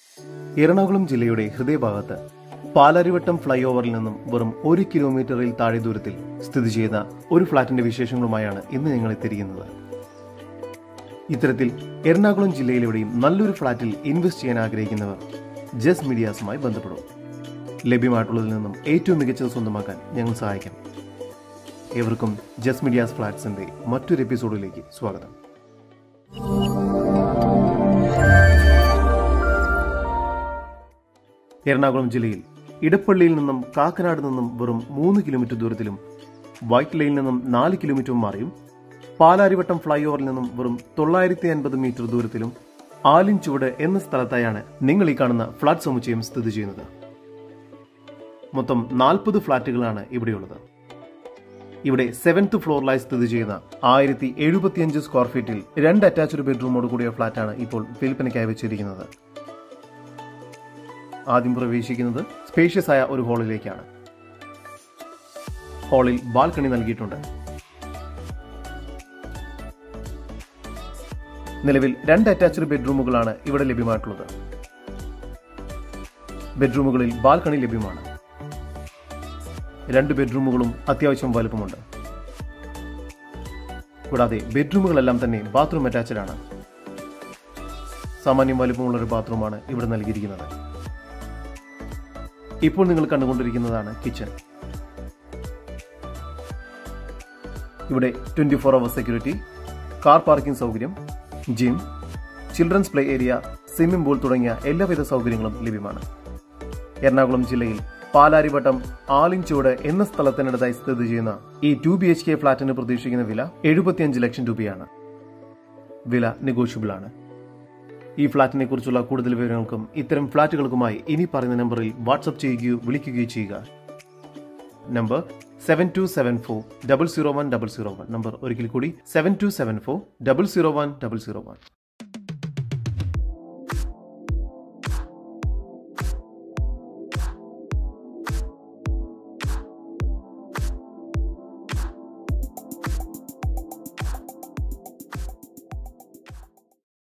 എറണാകുളം ജില്ലയുടെ ഹൃദയഭാഗത്ത് പാലാരിവട്ടം ഫ്ലൈ ഓവറിൽ നിന്നും വെറും ഒരു കിലോമീറ്ററിൽ താഴെ ദൂരത്തിൽ സ്ഥിതി ചെയ്യുന്ന ഒരു ഫ്ളാറ്റിന്റെ വിശേഷങ്ങളുമായാണ് ഇന്ന് ഞങ്ങൾ എത്തിയിരിക്കുന്നത് ഇത്തരത്തിൽ എറണാകുളം ജില്ലയിലെവിടെയും നല്ലൊരു ഫ്ളാറ്റിൽ ഇൻവെസ്റ്റ് ചെയ്യാൻ ആഗ്രഹിക്കുന്നവർ ജസ് മീഡിയാസുമായി ബന്ധപ്പെടും ലഭ്യമായിട്ടുള്ളതിൽ നിന്നും ഏറ്റവും മികച്ചത് സ്വന്തമാക്കാൻ ഞങ്ങൾ സഹായിക്കാം ഏവർക്കും ജസ് മീഡിയാസ് ഫ്ലാറ്റ്സിന്റെ മറ്റൊരു എപ്പിസോഡിലേക്ക് സ്വാഗതം എറണാകുളം ജില്ലയിൽ ഇടപ്പള്ളിയിൽ നിന്നും കാക്കനാട് നിന്നും വെറും മൂന്ന് കിലോമീറ്റർ ദൂരത്തിലും വൈറ്റ്ലയിൽ നിന്നും നാല് കിലോമീറ്റർ മാറിയും പാലാരിവട്ടം ഫ്ലൈ ഓവറിൽ നിന്നും വെറും തൊള്ളായിരത്തി അൻപത് മീറ്റർ ദൂരത്തിലും ആലിൻ ചുവട് എന്ന സ്ഥലത്തായാണ് നിങ്ങൾ ഈ കാണുന്ന ഫ്ളാറ്റ് സമുച്ചയം സ്ഥിതി ചെയ്യുന്നത് മൊത്തം നാൽപ്പത് ഫ്ളാറ്റുകളാണ് ഇവിടെയുള്ളത് ഇവിടെ സെവൻത് ഫ്ലോറിലായി സ്ഥിതി ചെയ്യുന്ന ആയിരത്തി എഴുപത്തിയഞ്ച് സ്ക്വയർ ഫീറ്റിൽ രണ്ട് അറ്റാച്ച്ഡ് ബെഡ്റൂമോട് കൂടിയ ഫ്ളാറ്റാണ് ഇപ്പോൾ വിൽപ്പനയ്ക്കായി വെച്ചിരിക്കുന്നത് ആദ്യം പ്രവേശിക്കുന്നത് സ്പേഷ്യസ് ആയ ഒരു ഹാളിലേക്കാണ് ഹാളിൽ ബാൽക്കണി നൽകിയിട്ടുണ്ട് നിലവിൽ രണ്ട് അറ്റാച്ച്ഡ് ബെഡ്റൂമുകളാണ് ഇവിടെ ലഭ്യമായിട്ടുള്ളത് ബെഡ്റൂമുകളിൽ ബാൽക്കണി ലഭ്യമാണ് രണ്ട് ബെഡ്റൂമുകളും അത്യാവശ്യം വലുപ്പമുണ്ട് കൂടാതെ ബെഡ്റൂമുകളെല്ലാം തന്നെ ബാത്റൂം അറ്റാച്ച്ഡ് ആണ് സാമാന്യം വലുപ്പമുള്ള ഒരു ബാത്റൂമാണ് ഇവിടെ നൽകിയിരിക്കുന്നത് ഇപ്പോൾ നിങ്ങൾ കണ്ടുകൊണ്ടിരിക്കുന്നതാണ് കിച്ചൺ ഇവിടെ twenty four hour security car parking സൗകര്യം gym children's play area swimming pool തുടങ്ങിയ എല്ലാവിധ സൗകര്യങ്ങളും ലഭ്യമാണ് എറണാകുളം ജില്ലയിൽ പാലാരിവട്ടം ആലിൻചുവട് എന്ന സ്ഥലത്തിനടുത്തായി സ്ഥിതി ചെയ്യുന്ന ഈ ടു ബി എച്ച് കെ ഫ്ളാറ്റിന് പ്രതീക്ഷിക്കുന്ന വില എഴുപത്തിയഞ്ച് ലക്ഷം രൂപയാണ് വില നെഗോഷ്യബിൾ ആണ് ഈ ഫ്ളാറ്റിനെ കുറിച്ചുള്ള കൂടുതൽ വിവരങ്ങൾക്കും ഇത്തരം ഫ്ളാറ്റുകൾക്കുമായി ഇനി പറയുന്ന നമ്പറിൽ വാട്സപ്പ് ചെയ്യുകയോ വിളിക്കുകയോ ചെയ്യുക number seven two seven four double zero one double zero one number ഒരിക്കൽ കൂടി seven two seven four double zero one double zero one